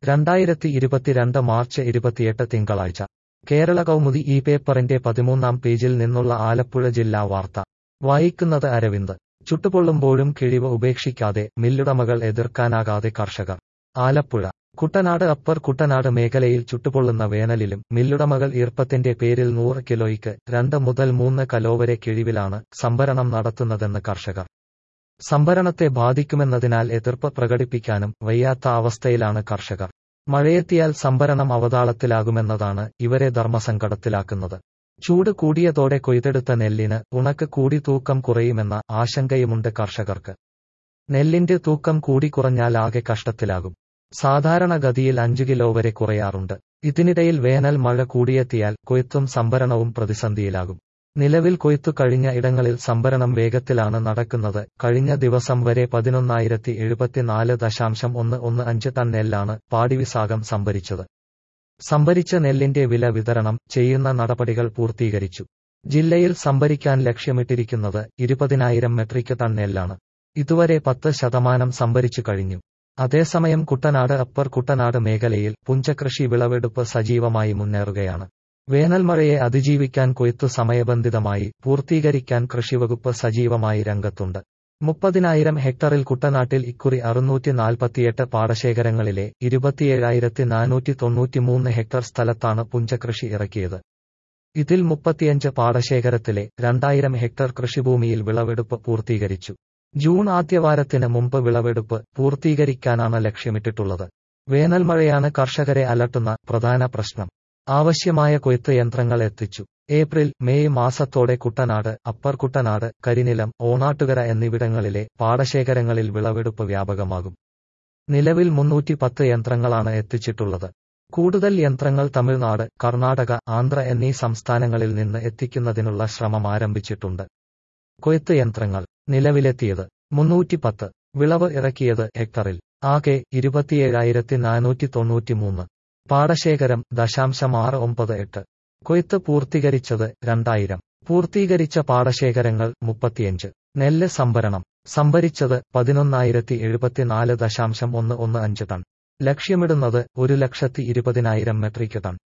രണ്ടായിരത്തി ഇരുപത്തിരണ്ട് മാർച്ച് ഇരുപത്തിയെട്ട് തിങ്കളാഴ്ച കേരള കൗമുദി ഈ പേപ്പറിന്റെ പതിമൂന്നാം പേജിൽ നിന്നുള്ള ആലപ്പുഴ ജില്ലാ വാർത്ത വായിക്കുന്നത് അരവിന്ദ് ചുട്ടുപൊള്ളുമ്പോഴും കിഴിവ് ഉപേക്ഷിക്കാതെ മില്ലുടമകൾ എതിർക്കാനാകാതെ കർഷകർ ആലപ്പുഴ കുട്ടനാട് അപ്പർ കുട്ടനാട് മേഖലയിൽ ചുട്ടുപൊള്ളുന്ന വേനലിലും മില്ലുടമകൾ ഈർപ്പത്തിന്റെ പേരിൽ നൂറ് കിലോയ്ക്ക് രണ്ട് മുതൽ മൂന്ന് കലോ വരെ കിഴിവിലാണ് സംഭരണം നടത്തുന്നതെന്ന് കർഷകർ സംഭരണത്തെ ബാധിക്കുമെന്നതിനാൽ എതിർപ്പ് പ്രകടിപ്പിക്കാനും വയ്യാത്ത അവസ്ഥയിലാണ് കർഷകർ മഴയെത്തിയാൽ സംഭരണം അവതാളത്തിലാകുമെന്നതാണ് ഇവരെ ധർമ്മസങ്കടത്തിലാക്കുന്നത് ചൂട് കൂടിയതോടെ കൊയ്തെടുത്ത നെല്ലിന് ഉണക്ക് കൂടി തൂക്കം കുറയുമെന്ന ആശങ്കയുമുണ്ട് കർഷകർക്ക് നെല്ലിന്റെ തൂക്കം കൂടി കുറഞ്ഞാൽ ആകെ കഷ്ടത്തിലാകും സാധാരണഗതിയിൽ അഞ്ചു കിലോ വരെ കുറയാറുണ്ട് ഇതിനിടയിൽ വേനൽ മഴ കൂടിയെത്തിയാൽ കൊയ്ത്തും സംഭരണവും പ്രതിസന്ധിയിലാകും നിലവിൽ കൊയ്ത്തു കഴിഞ്ഞ ഇടങ്ങളിൽ സംഭരണം വേഗത്തിലാണ് നടക്കുന്നത് കഴിഞ്ഞ ദിവസം വരെ പതിനൊന്നായിരത്തി എഴുപത്തിനാല് ദശാംശം ഒന്ന് ഒന്ന് അഞ്ച് ടൺ നെല്ലാണ് പാടിവിസാകം സംഭരിച്ചത് സംഭരിച്ച നെല്ലിന്റെ വില വിതരണം ചെയ്യുന്ന നടപടികൾ പൂർത്തീകരിച്ചു ജില്ലയിൽ സംഭരിക്കാൻ ലക്ഷ്യമിട്ടിരിക്കുന്നത് ഇരുപതിനായിരം മെട്രിക് ടൺ നെല്ലാണ് ഇതുവരെ പത്ത് ശതമാനം സംഭരിച്ചു കഴിഞ്ഞു അതേസമയം കുട്ടനാട് അപ്പർ കുട്ടനാട് മേഖലയിൽ പുഞ്ചകൃഷി വിളവെടുപ്പ് സജീവമായി മുന്നേറുകയാണ് വേനൽമഴയെ അതിജീവിക്കാൻ കൊയ്ത്തു സമയബന്ധിതമായി പൂർത്തീകരിക്കാൻ കൃഷിവകുപ്പ് സജീവമായി രംഗത്തുണ്ട് മുപ്പതിനായിരം ഹെക്ടറിൽ കുട്ടനാട്ടിൽ ഇക്കുറി അറുന്നൂറ്റി നാൽപ്പത്തിയെട്ട് പാടശേഖരങ്ങളിലെ ഇരുപത്തിയേഴായിരത്തി നാനൂറ്റി തൊണ്ണൂറ്റിമൂന്ന് ഹെക്ടർ സ്ഥലത്താണ് പുഞ്ചകൃഷി ഇറക്കിയത് ഇതിൽ മുപ്പത്തിയഞ്ച് പാടശേഖരത്തിലെ രണ്ടായിരം ഹെക്ടർ കൃഷിഭൂമിയിൽ വിളവെടുപ്പ് പൂർത്തീകരിച്ചു ജൂൺ ആദ്യവാരത്തിന് മുമ്പ് വിളവെടുപ്പ് പൂർത്തീകരിക്കാനാണ് ലക്ഷ്യമിട്ടിട്ടുള്ളത് വേനൽമഴയാണ് കർഷകരെ അലട്ടുന്ന പ്രധാന പ്രശ്നം ആവശ്യമായ കൊയ്ത്ത് യന്ത്രങ്ങൾ എത്തിച്ചു ഏപ്രിൽ മെയ് മാസത്തോടെ കുട്ടനാട് അപ്പർ കുട്ടനാട് കരിനിലം ഓണാട്ടുകര എന്നിവിടങ്ങളിലെ പാടശേഖരങ്ങളിൽ വിളവെടുപ്പ് വ്യാപകമാകും നിലവിൽ മുന്നൂറ്റി പത്ത് യന്ത്രങ്ങളാണ് എത്തിച്ചിട്ടുള്ളത് കൂടുതൽ യന്ത്രങ്ങൾ തമിഴ്നാട് കർണാടക ആന്ധ്ര എന്നീ സംസ്ഥാനങ്ങളിൽ നിന്ന് എത്തിക്കുന്നതിനുള്ള ശ്രമം ആരംഭിച്ചിട്ടുണ്ട് കൊയ്ത്ത് യന്ത്രങ്ങൾ നിലവിലെത്തിയത് മുന്നൂറ്റി പത്ത് വിളവ് ഇറക്കിയത് ഹെക്ടറിൽ ആകെ ഇരുപത്തിയേഴായിരത്തി നാനൂറ്റി തൊണ്ണൂറ്റിമൂന്ന് പാടശേഖരം ദശാംശം ആറ് ഒമ്പത് എട്ട് കൊയ്ത്ത് പൂർത്തീകരിച്ചത് രണ്ടായിരം പൂർത്തീകരിച്ച പാടശേഖരങ്ങൾ മുപ്പത്തിയഞ്ച് നെല്ല് സംഭരണം സംഭരിച്ചത് പതിനൊന്നായിരത്തി എഴുപത്തിനാല് ദശാംശം ഒന്ന് ഒന്ന് അഞ്ച് ടൺ ലക്ഷ്യമിടുന്നത് ഒരു ലക്ഷത്തി ഇരുപതിനായിരം മെട്രിക് ടൺ